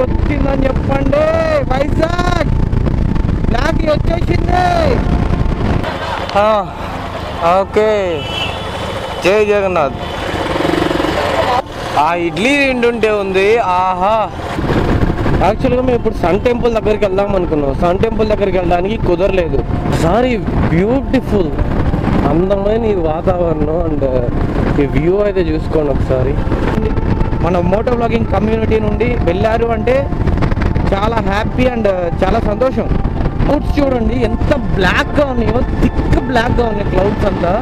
వచ్చిందని చెప్పండి వైజాగ్ బ్లాక్ వచ్చేసింది ఆ, ఓకే జై జగన్నాథ్ ఆ ఇడ్లీ తింటుంటే ఉంది ఆహా యాక్చువల్గా మేము ఇప్పుడు సన్ టెంపుల్ దగ్గరికి వెళ్దాం అనుకున్నాం సన్ టెంపుల్ దగ్గరికి వెళ్ళడానికి కుదరలేదు సారీ బ్యూటిఫుల్ అందమైన ఈ వాతావరణం అండ్ ఈ వ్యూ అయితే చూసుకోండి ఒకసారి మన మోటో బ్లాగింగ్ కమ్యూనిటీ నుండి వెళ్ళారు అంటే చాలా హ్యాపీ అండ్ చాలా సంతోషం క్లౌడ్స్ చూడండి ఎంత బ్లాక్గా ఉన్నాయో థిక్ బ్లాక్గా ఉన్నాయి క్లౌడ్స్ అంతా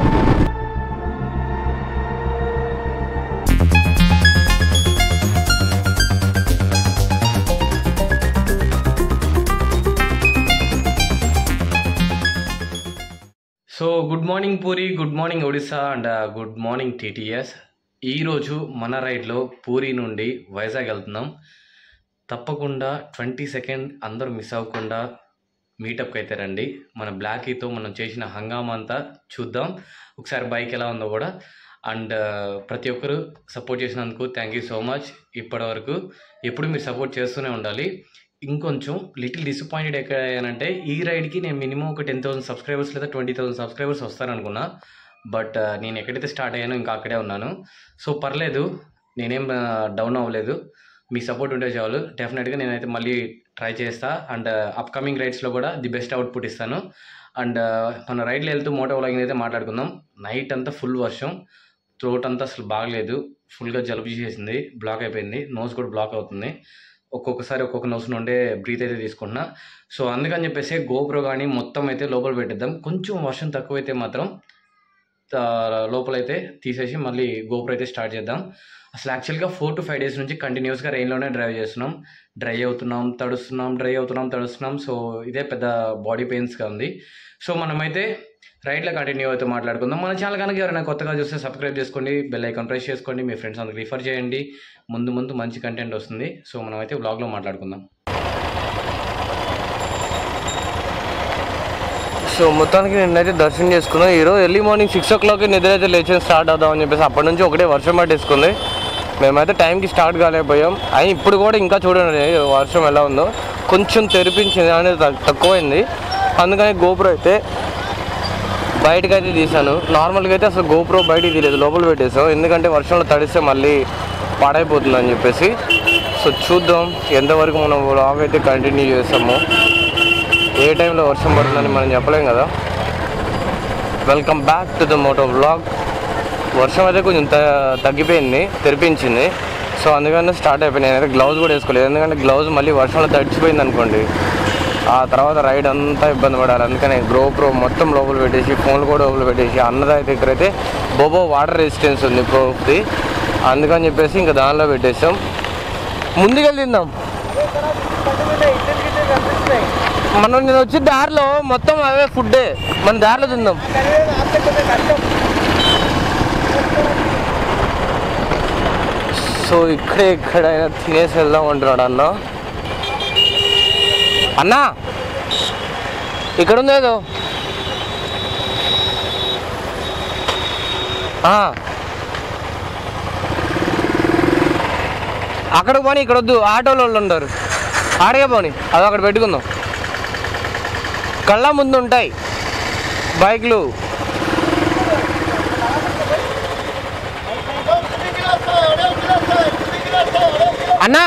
so good morning Puri good morning Odisha and good morning TTS ఈరోజు మన రైడ్లో పూరి నుండి వైజాగ్ వెళ్తున్నాం తప్పకుండా ట్వంటీ సెకండ్ అందరూ మిస్ అవ్వకుండా మీటప్కి అయితే రండి మన బ్లాకీతో మనం చేసిన హంగామా అంతా చూద్దాం ఒకసారి బైక్ ఎలా ఉందో కూడా అండ్ ప్రతి ఒక్కరు సపోర్ట్ చేసినందుకు థ్యాంక్ యూ సో మచ్ ఇప్పటి వరకు ఎప్పుడు మీరు సపోర్ట్ చేస్తూనే ఉండాలి ఇంకొంచెం లిటిల్ డిసప్పాయింటెడ్ ఎక్కడ అయ్యానంటే ఈ రైడ్కి నేను మినిమం ఒక టెన్ థౌసండ్ సబ్స్క్రైబర్స్ లేదా ట్వంటీ థౌసండ్ సబ్స్క్రైబర్స్ వస్తారనుకున్నా బట్ నేను ఎక్కడైతే స్టార్ట్ అయ్యానో ఇంకా అక్కడే ఉన్నాను సో పర్లేదు నేనేం డౌన్ అవ్వలేదు మీ సపోర్ట్ ఉంటే చాలు డెఫినెట్గా నేనైతే మళ్ళీ ట్రై చేస్తా అండ్ అప్కమింగ్ రైడ్స్లో కూడా ది బెస్ట్ అవుట్పుట్ ఇస్తాను అండ్ మన రైడ్లో వెళ్తూ మోటో వ్లాగింగ్ అయితే మాట్లాడుకుందాం నైట్ అంతా ఫుల్ వర్షం థ్రోట్ అంతా అసలు బాగలేదు ఫుల్గా జలుబు చేసింది బ్లాక్ అయిపోయింది నోస్ కూడా బ్లాక్ అవుతుంది ఒక్కొక్కసారి ఒక్కొక్క నోస్ నుండే బ్రీత్ అయితే తీసుకుంటున్నా సో అందుకని చెప్పేసి గోప్రో కానీ మొత్తం అయితే లోపల పెట్టేద్దాం కొంచెం వర్షం తక్కువైతే మాత్రం ఆ, లోపలైతే తీసేసి మళ్ళీ గోప్రో అయితే స్టార్ట్ చేద్దాం అసలు యాక్చువల్గా ఫోర్ టు ఫైవ్ డేస్ నుంచి కంటిన్యూస్గా రెయిన్లోనే డ్రైవ్ చేస్తున్నాం డ్రై అవుతున్నాం తడుస్తున్నాం డ్రై అవుతున్నాం తడుస్తున్నాం సో ఇదే పెద్ద బాడీ పెయిన్స్గా ఉంది సో మనమైతే రైట్లో కంటిన్యూ అయితే మాట్లాడుకుందాం మన ఛానల్ కనుక ఎవరైనా కొత్తగా చూస్తే సబ్స్క్రైబ్ చేసుకోండి బెల్ ఐకాన్ ప్రెస్ చేసుకోండి మీ ఫ్రెండ్స్ అందరికి రిఫర్ చేయండి ముందు ముందు మంచి కంటెంట్ వస్తుంది సో మనమైతే బ్లాగ్లో మాట్లాడుకుందాం సో మొత్తానికి నిన్నైతే దర్శనం చేసుకున్నాం ఈరోజు ఎర్లీ మార్నింగ్ సిక్స్ ఓ క్లాక్కి నిద్ర అయితే లేచి స్టార్ట్ అవుదాం అని చెప్పేసి అప్పటి నుంచి ఒకటే వర్షం పట్టేసుకుంది మేమైతే టైంకి స్టార్ట్ కాలేకపోయాం అయినా ఇప్పుడు కూడా ఇంకా చూడండి వర్షం ఎలా ఉందో కొంచెం తెరిపించింది అనేది తక్- తక్కువైంది అందుకని గోపురం అయితే బయటకు అయితే తీసాను నార్మల్గా అయితే అసలు గోప్రో బయటికి తీయలేదు లోపల పెట్టేసాం ఎందుకంటే వర్షంలో తడిస్తే మళ్ళీ పాడైపోతుంది అని చెప్పేసి సో చూద్దాం ఎంతవరకు మనం వ్లాగ్ అయితే కంటిన్యూ చేస్తాము ఏ టైంలో వర్షం పడుతుందని మనం చెప్పలేం కదా welcome back to the moto vlog వర్షం అయితే కొంచెం త తగ్గిపోయింది తెరిపించింది సో అందుకని స్టార్ట్ అయిపోయింది నేనైతే గ్లౌజ్ కూడా వేసుకోలేదు ఎందుకంటే గ్లౌజ్ మళ్ళీ వర్షంలో తడిచిపోయింది అనుకోండి ఆ తర్వాత రైడ్ అంతా ఇబ్బంది పడాలి అందుకని గ్రో ప్రో మొత్తం లోపల పెట్టేసి ఫోన్లు కూడా లోపల పెట్టేసి అన్నదాయి దగ్గర అయితే బోబో వాటర్ రెసిస్టెన్స్ ఉంది ప్రోది అందుకని చెప్పేసి ఇంకా దానిలో పెట్టేసాం ముందుకెళ్ళి తిందాం మనం నేను వచ్చి దారిలో మొత్తం అవే ఫుడ్డే మన దారిలో తిందాం సో ఇక్కడే ఎక్కడైనా తినేసి వెళ్దాం అంటున్నాడు అన్న అన్నా ఇక్కడ ఉంది ఏదో ఆ. అక్కడికి పోనీ ఇక్కడ వద్దు ఆటోలో వాళ్ళు ఉంటారు ఆడగే పోనీ అది అక్కడ పెట్టుకుందాం కళ్ళ ముందు ఉంటాయి బైక్లు అన్నా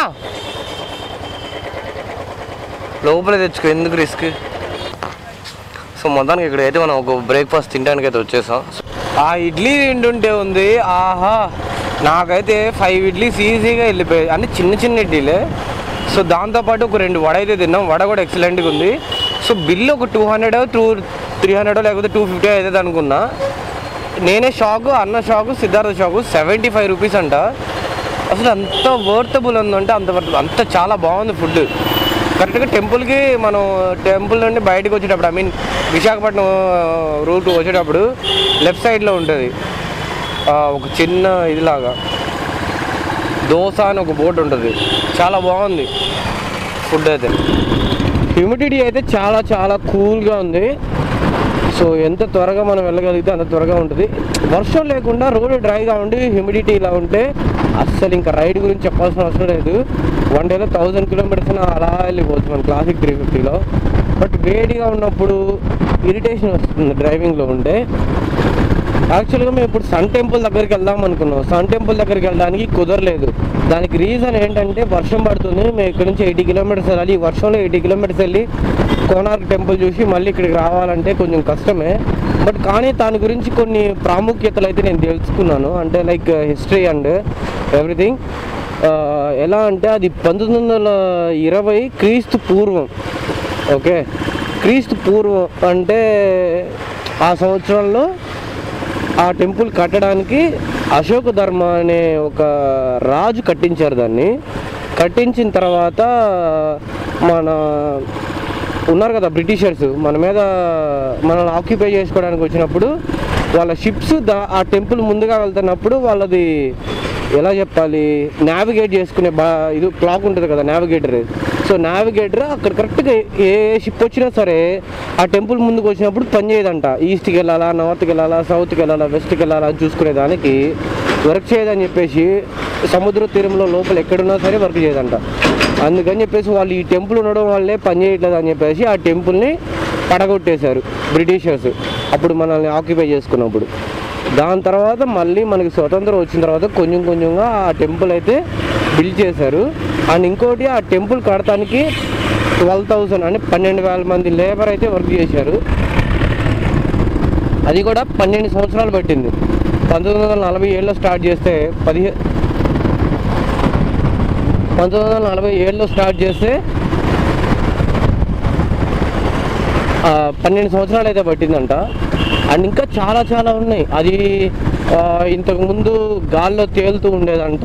లోపల తెచ్చుకో ఎందుకు రిస్క్ సో మొత్తానికి ఇక్కడ అయితే మనం ఒక బ్రేక్ఫాస్ట్ తినడానికి అయితే వచ్చేసాం ఆ ఇడ్లీ తింటుంటే ఉంది ఆహా నాకైతే ఫైవ్ ఇడ్లీస్ ఈజీగా వెళ్ళిపోయాయి అన్ని చిన్న చిన్న ఇడ్లీలే సో దాంతోపాటు ఒక రెండు వడ అయితే తిన్నాం వడ కూడా ఎక్సలెంట్గా ఉంది సో బిల్లు ఒక two hundred two three hundred లేకపోతే టూ ఫిఫ్టీ అవుతుంది అనుకున్నా నేనే షాకు అన్న షాకు సిద్ధార్థ షాకు సెవెంటీ ఫైవ్ రూపీస్ అంట అసలు అంత వర్తబుల్ ఉందంటే అంత worth- అంత చాలా బాగుంది ఫుడ్ కరెక్ట్గా టెంపుల్కి మనం టెంపుల్ నుండి బయటకు వచ్చేటప్పుడు ఐ మీన్ విశాఖపట్నం రూట్ వచ్చేటప్పుడు లెఫ్ట్ సైడ్లో ఉంటుంది ఆ, ఒక చిన్న ఇదిలాగా దోశ అని ఒక బోర్డు ఉంటుంది చాలా బాగుంది ఫుడ్ అయితే హ్యూమిడిటీ అయితే చాలా చాలా కూల్గా ఉంది సో ఎంత త్వరగా మనం వెళ్ళగలిగితే అంత త్వరగా ఉంటుంది వర్షం లేకుండా రోడ్డు డ్రైగా ఉండి హ్యూమిడిటీ ఇలా ఉంటే అస్సలు ఇంకా రైడ్ గురించి చెప్పాల్సిన అవసరం లేదు వన్ డేలో థౌజండ్ కిలోమీటర్స్ అలా వెళ్ళిపోవచ్చు మన క్లాసిక్ త్రీ ఫిఫ్టీలో బట్ వేడిగా ఉన్నప్పుడు ఇరిటేషన్ వస్తుంది డ్రైవింగ్లో ఉంటే యాక్చువల్గా మేము ఇప్పుడు సన్ టెంపుల్ దగ్గరికి వెళ్దాం అనుకున్నాం సన్ టెంపుల్ దగ్గరికి వెళ్ళడానికి కుదరలేదు దానికి రీజన్ ఏంటంటే వర్షం పడుతుంది మేము ఇక్కడ నుంచి ఎయిటీ కిలోమీటర్స్ వెళ్ళాలి ఈ వర్షంలో ఎయిటీ కిలోమీటర్స్ వెళ్ళి కోనార్క్ టెంపుల్ చూసి మళ్ళీ ఇక్కడికి రావాలంటే కొంచెం కష్టమే బట్ కానీ దాని గురించి కొన్ని ప్రాముఖ్యతలు అయితే నేను తెలుసుకున్నాను అంటే లైక్ హిస్టరీ అండ్ ఎవ్రీథింగ్ ఎలా అంటే అది పంతొమ్మిది వందల ఇరవై క్రీస్తు పూర్వం ఓకే క్రీస్తు పూర్వం అంటే ఆ సంవత్సరంలో ఆ టెంపుల్ కట్టడానికి అశోక ధర్మ అనే ఒక రాజు కట్టించారు దాన్ని కట్టించిన తర్వాత మన ఉన్నారు కదా బ్రిటిషర్స్ మన మీద మనల్ని ఆక్యుపై చేసుకోవడానికి వచ్చినప్పుడు వాళ్ళ షిప్స్ దా ఆ టెంపుల్ ముందుగా వెళ్తున్నప్పుడు వాళ్ళది ఎలా చెప్పాలి నావిగేట్ చేసుకునే బా ఇది క్లాక్ ఉంటుంది కదా నావిగేటర్ సో నావిగేటర్ అక్కడ కరెక్ట్గా ఏ షిప్ వచ్చినా సరే ఆ టెంపుల్ ముందుకు వచ్చినప్పుడు పనిచేయదంట ఈస్ట్కి వెళ్ళాలా నార్త్కి వెళ్ళాలా సౌత్కి వెళ్ళాలా వెస్ట్కి వెళ్ళాలా అని చూసుకునే దానికి వర్క్ చేయదని చెప్పేసి సముద్ర తీరంలో లోపల ఎక్కడున్నా సరే వర్క్ చేయదంట అందుకని చెప్పేసి వాళ్ళు ఈ టెంపుల్ ఉండడం వల్లే పని చేయట్లేదు అని చెప్పేసి ఆ టెంపుల్ని పడగొట్టేశారు బ్రిటిషర్స్ అప్పుడు మనల్ని ఆక్యుపై చేసుకున్నప్పుడు దాని తర్వాత మళ్ళీ మనకి స్వతంత్రం వచ్చిన తర్వాత కొంచెం కొంచెంగా ఆ టెంపుల్ అయితే బిల్డ్ చేశారు అండ్ ఇంకోటి ఆ టెంపుల్ కడటానికి ట్వెల్వ్ థౌసండ్ అంటే పన్నెండు వేల మంది లేబర్ అయితే వర్క్ చేశారు అది కూడా పన్నెండు సంవత్సరాలు పట్టింది పంతొమ్మిది వందల నలభై ఏడులో స్టార్ట్ చేస్తే పదిహే పంతొమ్మిది వందల నలభై ఏడులో స్టార్ట్ చేస్తే ఆ, పన్నెండు సంవత్సరాలు అయితే పట్టిందంట అండ్ ఇంకా చాలా చాలా ఉన్నాయి అది ఆ, ఇంతకు ముందు గాల్లో తేలుతూ ఉండేదంట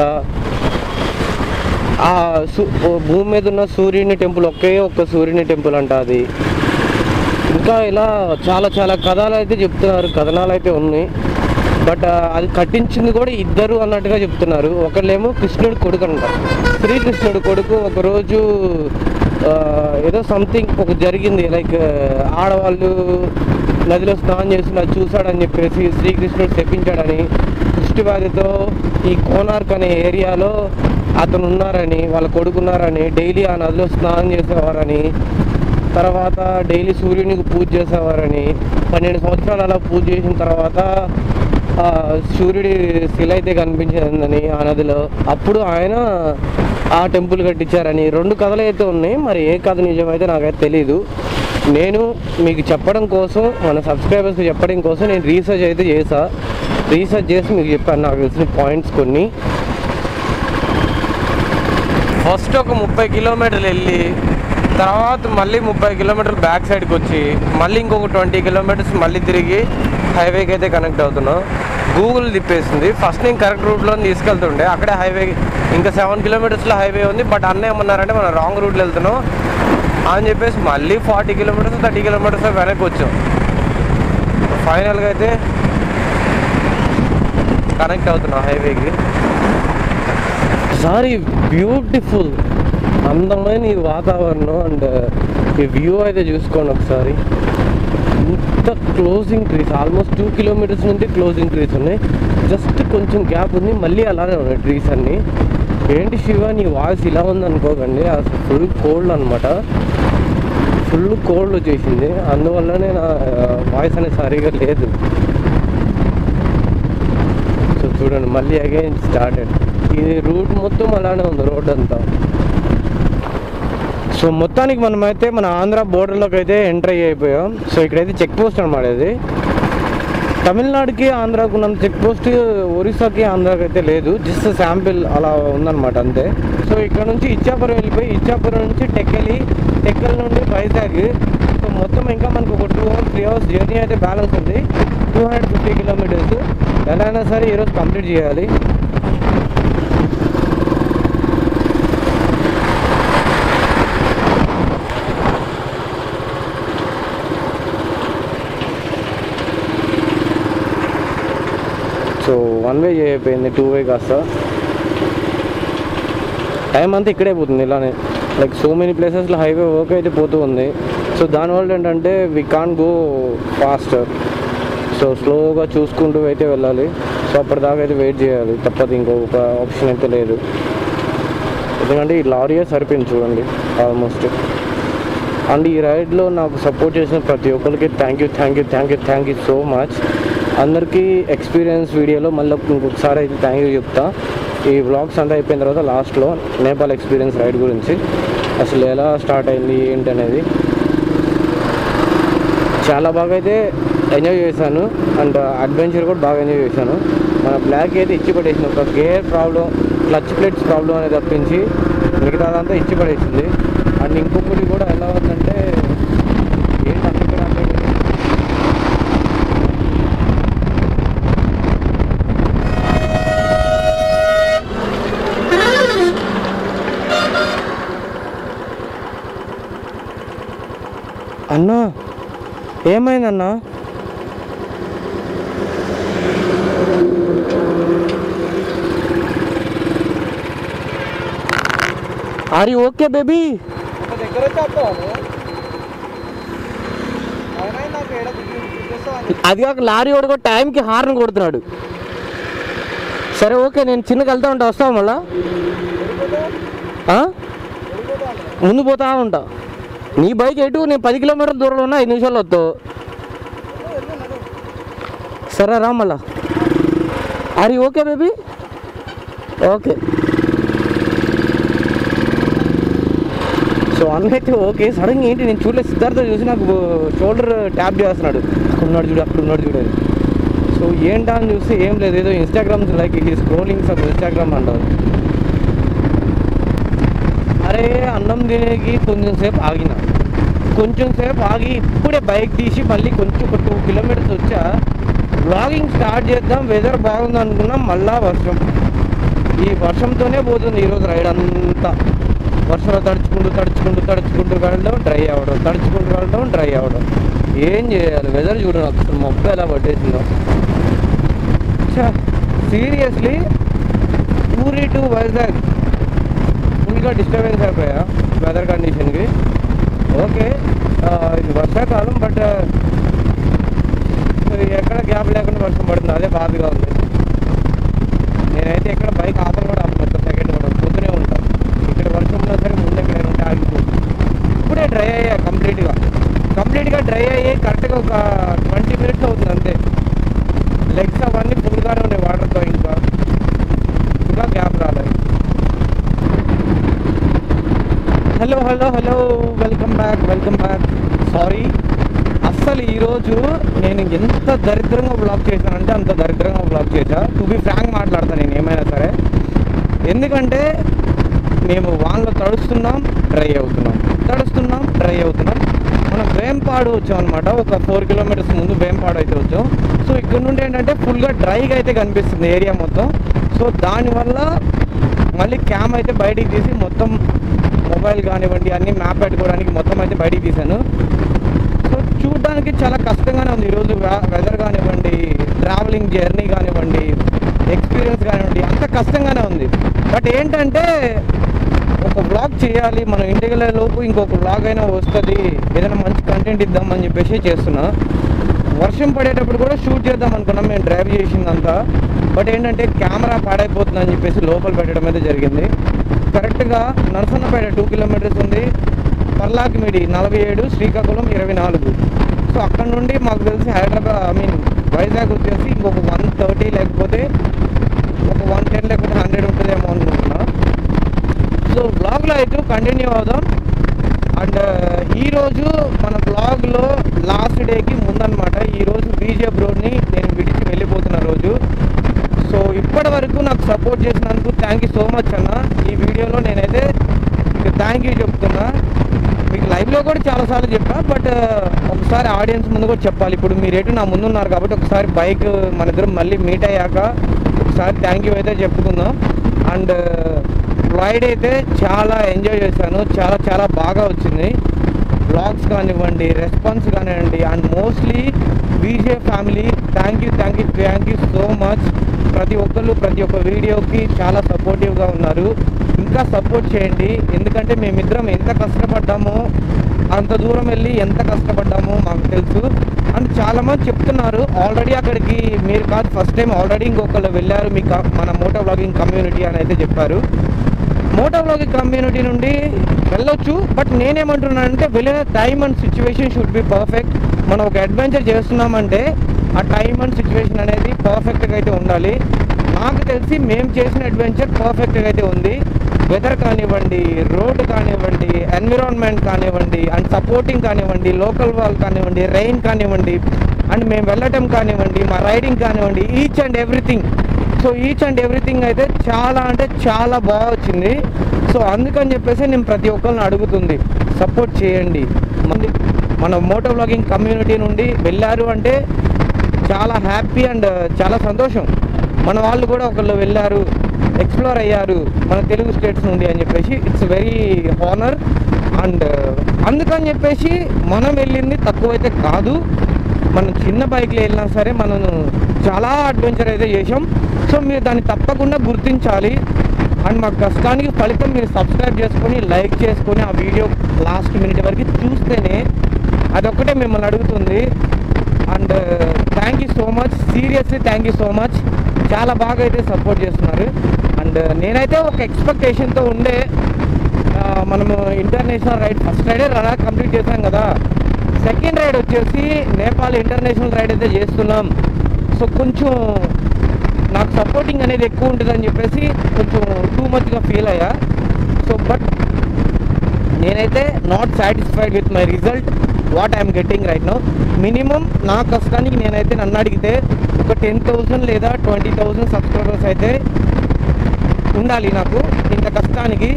ఆ సు- ఓ భూమి మీద ఉన్న సూర్యుని టెంపుల్ ఒకే ఒక్క సూర్యుని టెంపుల్ అంట అది ఇంకా ఇలా చాలా చాలా కథలు అయితే చెప్తున్నారు కథనాలు అయితే ఉన్నాయి బట్ అది కట్టించింది కూడా ఇద్దరు అన్నట్టుగా చెప్తున్నారు ఒకళ్ళేమో కృష్ణుడు కొడుకు అంట శ్రీకృష్ణుడు కొడుకు ఒకరోజు ఆ, ఏదో సంథింగ్ ఒక జరిగింది లైక్ ఆడవాళ్ళు నదిలో స్నానం చేస్తున్న చూశాడని చెప్పేసి శ్రీకృష్ణుడు శపించాడని దృష్టివాదితో ఈ కోనార్క్ అనే ఏరియాలో అతను ఉన్నారని వాళ్ళ కొడుకున్నారని డైలీ ఆ నదిలో స్నానం చేసేవారని తర్వాత డైలీ సూర్యునికి పూజ చేసేవారని పన్నెండు సంవత్సరాలు అలా పూజ చేసిన తర్వాత ఆ, సూర్యుడి శిల అయితే కనిపించిందని ఆ నదిలో అప్పుడు ఆయన ఆ టెంపుల్ కట్టించారని రెండు కథలు అయితే ఉన్నాయి మరి ఏ కథ నిజమైతే నాకైతే తెలీదు నేను మీకు చెప్పడం కోసం మన సబ్స్క్రైబర్స్కి చెప్పడం కోసం నేను రీసెర్చ్ అయితే చేసా రీసెర్చ్ చేసి మీకు చెప్పాను నాకు తెలిసిన పాయింట్స్ కొన్ని ఫస్ట్ ఒక ముప్పై కిలోమీటర్లు వెళ్ళి తర్వాత మళ్ళీ ముప్పై కిలోమీటర్లు బ్యాక్ సైడ్కి వచ్చి మళ్ళీ ఇంకొక ట్వంటీ కిలోమీటర్స్ మళ్ళీ తిరిగి హైవేకి అయితే కనెక్ట్ అవుతున్నాం గూగుల్ తిప్పేసింది ఫస్ట్ నేను కరెక్ట్ రూట్లో తీసుకెళ్తుండే అక్కడే హైవే ఇంకా సెవెన్ కిలోమీటర్స్లో హైవే ఉంది బట్ అన్న ఏమన్నారంటే మనం రాంగ్ రూట్లో వెళ్తున్నాం అని చెప్పేసి మళ్ళీ ఫార్టీ కిలోమీటర్స్ థర్టీ కిలోమీటర్స్ వెనక్కి వచ్చాం ఫైనల్గా అయితే కనెక్ట్ అవుతున్నాం హైవేకి సారీ బ్యూటిఫుల్ అందమైన ఈ వాతావరణం అండ్ ఈ వ్యూ అయితే చూసుకోండి ఒకసారి ఇంత closing trees almost two kilometres నుండి క్లోజింగ్ ట్రీస్ ఉన్నాయి జస్ట్ కొంచెం గ్యాప్ ఉంది మళ్ళీ అలానే ఉన్నాయి ట్రీస్ అన్ని ఏంటి శివ నీ వాయిస్ ఇలా ఉంది అనుకోకండి అసలు ఫుల్ కోల్డ్ అనమాట ఫుల్ కోల్డ్ వచ్చేసింది అందువల్లనే నా వాయిస్ అనేది సరిగా లేదు సో చూడండి మళ్ళీ అగైన్ స్టార్టెడ్ ఇది రూట్ మొత్తం అలానే ఉంది రోడ్ అంతా సో మొత్తానికి మనమైతే మన ఆంధ్ర బోర్డర్లోకి అయితే ఎంటర్ అయిపోయాం సో ఇక్కడైతే చెక్ పోస్ట్ అనమాట ఇది తమిళనాడుకి ఆంధ్రాకు ఉన్నంత చెక్ పోస్ట్ ఒరిస్సాకి ఆంధ్రాకి అయితే లేదు జస్ట్ శాంపిల్ అలా ఉందన్నమాట అంతే సో ఇక్కడ నుంచి ఇచ్చాపురం వెళ్ళిపోయి ఇచ్చాపురం నుంచి టెక్కలి టెక్కల్ నుండి వైజాగ్ సో మొత్తం ఇంకా మనకు ఒక two hours three hours journey అయితే బ్యాలెన్స్ ఉంది టూ హండ్రెడ్ ఫిఫ్టీ కిలోమీటర్స్ ఎలా అయినా సరే ఈరోజు కంప్లీట్ చేయాలి సో వన్ వే అయిపోయింది టూ వే కాస్త టైం అంతా ఇక్కడే పోతుంది ఇలానే లైక్ సో మెనీ ప్లేసెస్లో హైవే వర్క్ అయితే పోతూ ఉంది సో దానివల్ల ఏంటంటే we can go faster so స్లోగా చూసుకుంటూ అయితే వెళ్ళాలి సో అప్పటిదాకా అయితే వెయిట్ చేయాలి తప్పదు ఇంకొక ఆప్షన్ అయితే లేదు ఎందుకంటే ఈ లారీయే సరిపోయింది చూడండి ఆల్మోస్ట్ అండ్ ఈ రైడ్లో నాకు సపోర్ట్ చేసిన ప్రతి ఒక్కరికి thank you thank you thank you thank you so much అందరికీ ఎక్స్పీరియన్స్ వీడియోలో మళ్ళీ ఇంకొకసారి అయితే థ్యాంక్ యూ చెప్తా ఈ వ్లాగ్స్ అంతా అయిపోయిన తర్వాత లాస్ట్లో నేపాల్ ఎక్స్పీరియన్స్ రైడ్ గురించి అసలు ఎలా స్టార్ట్ అయింది ఏంటి అనేది చాలా బాగా అయితే ఎంజాయ్ చేశాను అండ్ అడ్వెంచర్ కూడా బాగా ఎంజాయ్ చేశాను మన బ్లాక్ అయితే ఇచ్చి పడేసింది ఒక gear problem clutch plates problem అనేది తప్పించి మిగతాదంతా ఇచ్చి పడేసింది అండ్ ఇంకొకటి కూడా ఎలా ఉందంటే ఏంటి అందుకే నాకు అన్నా ఏమైందన్నా ఆర్ యూ ఓకే బేబీ దగ్గర వచ్చి ఆపుతావా అయినా నాకు ఏడ చూపిస్తావా అది కాక లారీ వాడు కూడా టైంకి హార్న్ కొడుతున్నాడు సరే ఓకే నేను చిన్నగా వెళ్తా ఉంటా వస్తావా మళ్ళా ఆ? ముందు పోతా ఉంటా నీ బైక్ ఎటు నేను పది కిలోమీటర్ల దూరంలో ఉన్నా ఐదు నిమిషాలు వస్తావు సరే రా మళ్ళా are you okay baby okay so అన్న అయితే ఓకే సడన్గా ఏంటి నేను చూడలేదు సిద్ధార్థ చూసి నాకు షోల్డర్ ట్యాప్ చేస్తున్నాడు అక్కడ ఉన్నాడు చూడు అక్కడ ఉన్నాడు చూడు అని. సో ఏంటా అని చూస్తే ఏం లేదు ఏదో ఇన్స్టాగ్రామ్ లైక్ ఈ స్క్రోలింగ్ సబ్ ఇన్స్టాగ్రామ్ అంటారు అరే అన్నం తినేకి కొంచెం సేపు ఆగిన కొంచెం సేపు ఆగి ఇప్పుడే బైక్ తీసి మళ్ళీ కొంచెం ఒక టూ కిలోమీటర్స్ వచ్చా బ్లాగింగ్ స్టార్ట్ చేద్దాం వెదర్ బాగుంది అనుకున్నాం మళ్ళా వర్షం ఈ వర్షంతోనే పోతుంది ఈరోజు రైడ్ అంతా వర్షంలో తడుచుకుంటూ తడుచుకుంటూ తడుచుకుంటూ వెళ్ళడం డ్రై అవ్వడం తడుచుకుంటూ వెళ్ళడం డ్రై అవ్వడం ఏం చేయాలి వెదర్ చూడు నాకు అసలు మొక్క ఎలా పట్టేసిందో సీరియస్లీ పూరి టు వైజాగ్ ఫుల్గా డిస్టర్బెన్స్ అయిపోయా వెదర్ కండిషన్కి ఓకే ఆ, ఇది వర్షాకాలం బట్ ఎక్కడ గ్యాప్ లేకుండా వర్షం పడుతుంది అదే బాధగా ఉంది నేనైతే ఎక్కడ బైక్ ఆపర్ కూడా ఆపను ఒక సెకండ్ కూడా పోతూనే ఉంటాను ఇక్కడ వర్షం ఉన్నా సరే ముందు ఎక్కడ ఉంటే ఆగిపోతుంది ఇప్పుడే డ్రై అయ్యా కంప్లీట్గా కంప్లీట్గా డ్రై అయ్యి కరెక్ట్గా ఒక ట్వంటీ మినిట్స్ అవుతుంది అంతే లెగ్స్ అవన్నీ ఫుల్గానే ఉన్నాయి వాటర్తో ఇంకా ఇంకా గ్యాప్ రాలేదు hello hello hello welcome back welcome back sorry అస్సలు ఈరోజు నేను ఎంత దరిద్రంగా బ్లాక్ చేశానంటే అంత దరిద్రంగా బ్లాక్ చేశా టు బి ఫ్రాంక్ మాట్లాడతాను నేను ఏమైనా సరే ఎందుకంటే మేము వాన్లో తడుస్తున్నాం డ్రై అవుతున్నాం తడుస్తున్నాం డ్రై అవుతున్నాం మనం వేంపాడు వచ్చాం అనమాట ఒక ఫోర్ కిలోమీటర్స్ ముందు వేంపాడు అయితే వచ్చాం సో ఇక్కడ నుండి ఏంటంటే ఫుల్గా డ్రైగా అయితే కనిపిస్తుంది ఏరియా మొత్తం సో దానివల్ల మళ్ళీ క్యామ్ అయితే బయటికి తీసి మొత్తం మొబైల్ కానివ్వండి అన్ని మ్యాప్ పెట్టుకోవడానికి మొత్తం అయితే బయటికి తీశాను సో చూడడానికి చాలా కష్టంగానే ఉంది ఈరోజు వెదర్ కానివ్వండి ట్రావెలింగ్ జర్నీ కానివ్వండి ఎక్స్పీరియన్స్ కానివ్వండి అంత కష్టంగానే ఉంది బట్ ఏంటంటే ఒక బ్లాగ్ చేయాలి మనం ఇంటికి వెళ్ళే లోపు ఇంకొక బ్లాగ్ అయినా వస్తుంది ఏదైనా మంచి కంటెంట్ ఇద్దామని చెప్పేసి చేస్తున్నా వర్షం పడేటప్పుడు కూడా షూట్ చేద్దాం అనుకున్నాం మేము డ్రైవ్ చేసిందంతా బట్ ఏంటంటే కెమెరా పాడైపోతుందని చెప్పేసి లోపల పెట్టడం అయితే జరిగింది కరెక్ట్గా నరసన్నపేట టూ కిలోమీటర్స్ ఉంది పర్లాకిమిడి నలభై ఏడు శ్రీకాకుళం ఇరవై నాలుగు సో అక్కడ నుండి మాకు తెలిసి హైదరాబాద్ ఐ మీన్ వైజాగ్ వచ్చేసి ఇంకొక వన్ థర్టీ లేకపోతే ఒక వన్ టెన్ లేకపోతే హండ్రెడ్ ఉంటుందేమో అనుకుంటున్నా సో బ్లాగ్లో అయితే కంటిన్యూ అవుదాం అండ్ ఈరోజు మన బ్లాగ్లో లాస్ట్ డేకి ముందనమాట ఈరోజు బీజే బ్రోడ్ని నేను విడిచి వెళ్ళిపోతున్న రోజు సో ఇప్పటి వరకు నాకు సపోర్ట్ చేసినందుకు థ్యాంక్ యూ సో మచ్ అన్న ఈ వీడియోలో నేనైతే మీకు థ్యాంక్ యూ చెప్తున్నా మీకు లైవ్లో కూడా చాలాసార్లు చెప్పా బట్ ఒకసారి ఆడియన్స్ ముందు కూడా చెప్పాలి ఇప్పుడు మీరు ఎటు నా ముందు ఉన్నారు కాబట్టి ఒకసారి బైక్ మన ఇద్దరం మళ్ళీ మీట్ అయ్యాక ఒకసారి థ్యాంక్ యూ అయితే చెప్పుకుందాం అండ్ రైడ్ అయితే చాలా ఎంజాయ్ చేశాను చాలా చాలా బాగా వచ్చింది బ్లాగ్స్ కానివ్వండి రెస్పాన్స్ కానివ్వండి అండ్ మోస్ట్లీ బీజే family thank you thank you thank you so much ప్రతి ఒక్కళ్ళు ప్రతి ఒక్క వీడియోకి చాలా సపోర్టివ్గా ఉన్నారు ఇంకా సపోర్ట్ చేయండి ఎందుకంటే మేమిద్దరం ఎంత కష్టపడ్డామో అంత దూరం వెళ్ళి ఎంత కష్టపడ్డామో మాకు తెలుసు అండ్ చాలామంది చెప్తున్నారు ఆల్రెడీ అక్కడికి మీరు కాదు ఫస్ట్ టైం ఆల్రెడీ ఇంకొకళ్ళు వెళ్ళారు మీ క- మన మోటో బ్లాగింగ్ కమ్యూనిటీ అని అయితే చెప్పారు మోటోవ్లాగింగ్ కమ్యూనిటీ నుండి వెళ్ళొచ్చు బట్ నేనేమంటున్నానంటే వెళ్ళిన time and situation should be perfect మనం ఒక అడ్వెంచర్ చేస్తున్నామంటే ఆ టైం అండ్ సిచ్యువేషన్ అనేది పర్ఫెక్ట్గా అయితే ఉండాలి నాకు తెలిసి మేము చేసిన అడ్వెంచర్ పర్ఫెక్ట్గా అయితే ఉంది వెదర్ కానివ్వండి రోడ్ కానివ్వండి ఎన్విరాన్మెంట్ కానివ్వండి అండ్ సపోర్టింగ్ కానివ్వండి లోకల్ వాల్ కానివ్వండి రెయిన్ కానివ్వండి అండ్ మేము వెళ్ళటం కానివ్వండి మా రైడింగ్ కానివ్వండి each and everything so each and everything అయితే చాలా అంటే చాలా బాగా వచ్చింది సో అందుకని చెప్పేసి నేను ప్రతి ఒక్కరిని అడుగుతుంది సపోర్ట్ చేయండి మంది మన మోటో బ్లాగింగ్ కమ్యూనిటీ నుండి వెళ్ళారు అంటే చాలా హ్యాపీ అండ్ చాలా సంతోషం మన వాళ్ళు కూడా ఒకళ్ళు వెళ్ళారు ఎక్స్ప్లోర్ అయ్యారు మన తెలుగు స్టేట్స్ నుండి అని చెప్పేసి ఇట్స్ వెరీ హానర్ అండ్ అందుకని చెప్పేసి మనం వెళ్ళింది తక్కువైతే కాదు మనం చిన్న బైక్లో వెళ్ళినా సరే మనం చాలా అడ్వెంచర్ అయితే చేసాం సో మీరు దాన్ని తప్పకుండా గుర్తించాలి అండ్ మా కష్టానికి ఫలితం మీరు సబ్స్క్రైబ్ చేసుకొని లైక్ చేసుకొని ఆ వీడియో లాస్ట్ మినిట్ వరకు చూస్తేనే అదొక్కటే మిమ్మల్ని అడుగుతుంది and thank you so much seriously thank you so much చాలా బాగా అయితే సపోర్ట్ చేస్తున్నారు అండ్ నేనైతే ఒక ఎక్స్పెక్టేషన్తో ఉండే ఆ, మనము ఇంటర్నేషనల్ రైడ్ ఫస్ట్ రైడే రడా కంప్లీట్ చేసాం కదా సెకండ్ రైడ్ వచ్చేసి నేపాల్ ఇంటర్నేషనల్ రైడ్ అయితే చేస్తున్నాం సో కొంచెం నాకు సపోర్టింగ్ అనేది ఎక్కువ ఉంటుందని చెప్పేసి కొంచెం టూ మచ్గా ఫీల్ అయ్యా సో బట్ నేనైతే not satisfied with my result what I'm getting right no minimum నా కష్టానికి నేనైతే నన్ను అడిగితే ఒక టెన్ థౌసండ్ లేదా ట్వంటీ థౌసండ్ సబ్స్క్రైబర్స్ అయితే ఉండాలి నాకు ఇంత కష్టానికి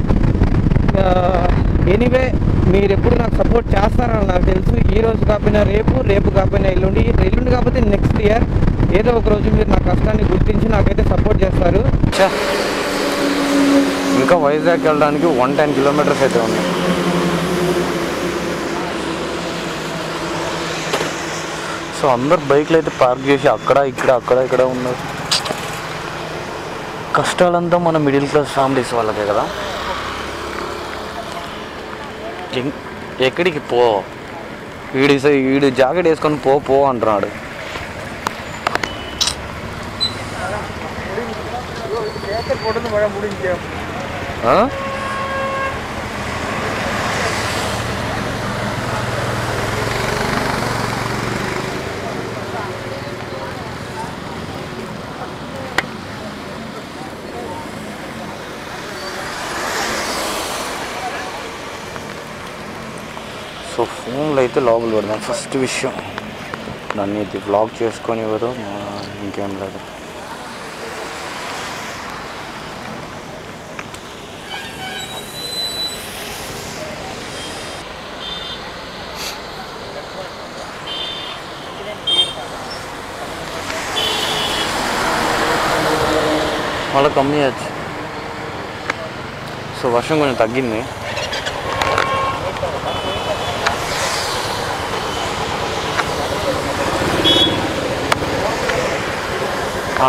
ఎనీవే మీరు ఎప్పుడు నాకు సపోర్ట్ చేస్తారని నాకు తెలుసు ఈ రోజు కాకపోయినా రేపు రేపు కాకపోయినా ఎల్లుండి ఎల్లుండి కాకపోతే నెక్స్ట్ ఇయర్ ఏదో ఒక రోజు మీరు నా కష్టాన్ని గుర్తించి నాకైతే సపోర్ట్ చేస్తారు ఇంకా వైజాగ్ వెళ్ళడానికి వన్ టెన్ కిలోమీటర్స్ అయితే ఉంది సో అందరు బైక్లు అయితే పార్క్ చేసి అక్కడ ఇక్కడ అక్కడ ఇక్కడ ఉన్నారు కష్టాలంతా మన మిడిల్ క్లాస్ ఫ్యామిలీస్ వాళ్ళకే కదా ఎం- ఎక్కడికి పో వీడి సై- వీడు జాకెట్ వేసుకొని పో పో అంటున్నాడు போட்டு மழை முடிஞ்சு ఆ? సో ఫోన్లో అయితే లోపల పెడదాం ఫస్ట్ విషయం దాన్ని ఇది బ్లాక్ చేసుకొని ఇవ్వరు ఇంకేం లేదు మళ్ళీ కమ్మీ చేయొచ్చు సో వర్షం కొంచెం తగ్గింది ఆ.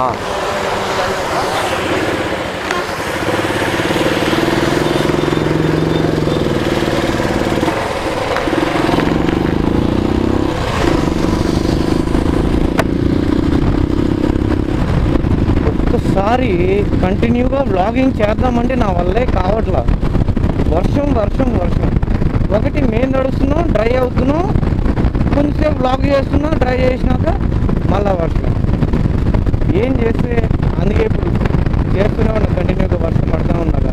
ఒక్కసారి కంటిన్యూగా వ్లాగింగ్ చేద్దామంటే నా వల్లే కావట్లా వర్షం వర్షం వర్షం ఒకటి మేము నడుస్తున్నాం డ్రై అవుతున్నాం కొంచెంసేపు వ్లాగ్ చేస్తున్నా డ్రై చేసినాక మళ్ళా వర్షం ఏం చేస్తే అందుకే ఇప్పుడు చేస్తూనే ఉన్నా కంటిన్యూగా వర్షం పడతా ఉన్నదా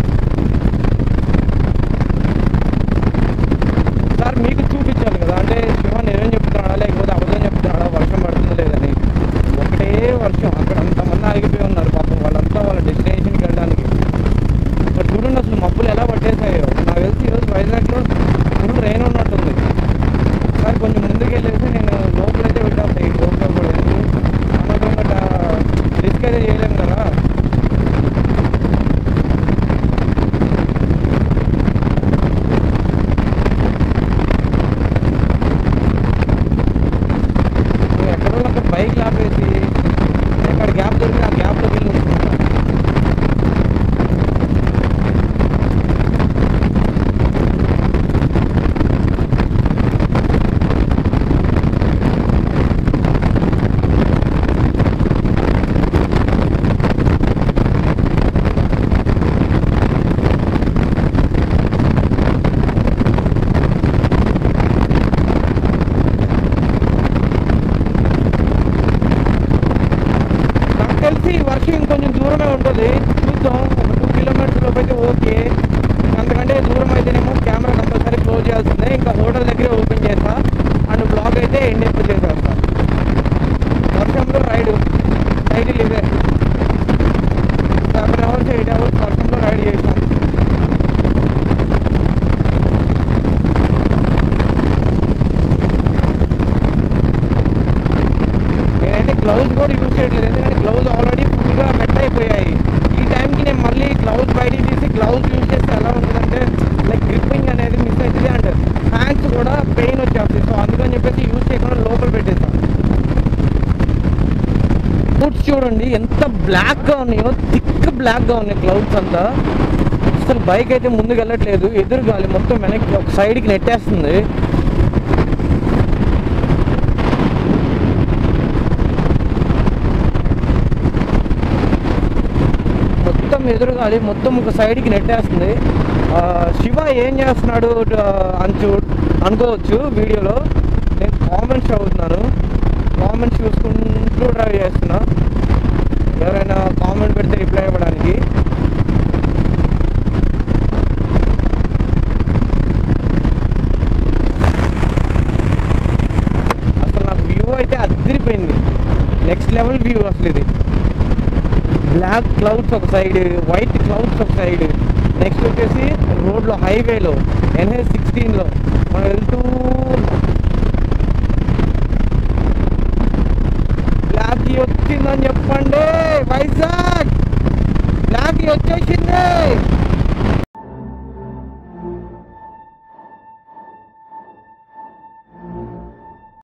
సార్ మీకు చూపించాలి కదా అంటే శివ నిజం చెప్తున్నాడా లేకపోతే అబద్ధం చెప్తున్నాడా వర్షం పడుతుందో లేదని ఒకటే వర్షం అక్కడ అంతమంది ఆగిపోయి ఉన్నారు పాపం వాళ్ళంతా వాళ్ళ డెస్టినేషన్కి వెళ్ళడానికి ఇక్కడ చూడండి అసలు మబ్బులు ఎలా పట్టేసాయో నాకు తెలిసి ఈరోజు వైజాగ్లో ఫుల్ రెయిన్ ఉన్నట్టుంది సార్ కొంచెం ముందుకు వెళ్ళేసి నేను లోపలైతే పెట్టాను ఈ లోపల కూడా ఎందుకు అనవసరంగా రిస్క్ అయితే చేయలేము కదా బ్లాక్గా ఉన్నాయో థిక్ బ్లాక్గా ఉన్నాయి క్లౌడ్స్ అంతా అసలు బైక్ అయితే ముందుకు వెళ్ళట్లేదు ఎదురు గాలి మొత్తం వెనక్కి ఒక సైడ్కి నెట్టేస్తుంది మొత్తం ఎదురుగాలి మొత్తం ఒక సైడ్కి నెట్టేస్తుంది ఆ, శివ ఏం చేస్తున్నాడు ఆ, అని చూ అనుకోవచ్చు వీడియోలో నేను కామెంట్స్ చదువుతున్నాను కామెంట్స్ చూసుకుంటూ డ్రైవ్ చేస్తున్నా ఎవరైనా కామెంట్ పెడితే రిప్లై ఇవ్వడానికి అసలు నాకు వ్యూ అయితే అదిరిపోయింది నెక్స్ట్ లెవెల్ వ్యూ అసలు ఇది బ్లాక్ క్లౌడ్స్ ఒక సైడ్ వైట్ క్లౌడ్స్ ఒక సైడ్ నెక్స్ట్ వచ్చేసి రోడ్లో హైవేలో ఎన్హెచ్ సిక్స్టీన్లో మనం వెళ్తూ బ్లాక్ వచ్చిందని చెప్పండి వైజాగ్ బ్లాక్ వచ్చేసింది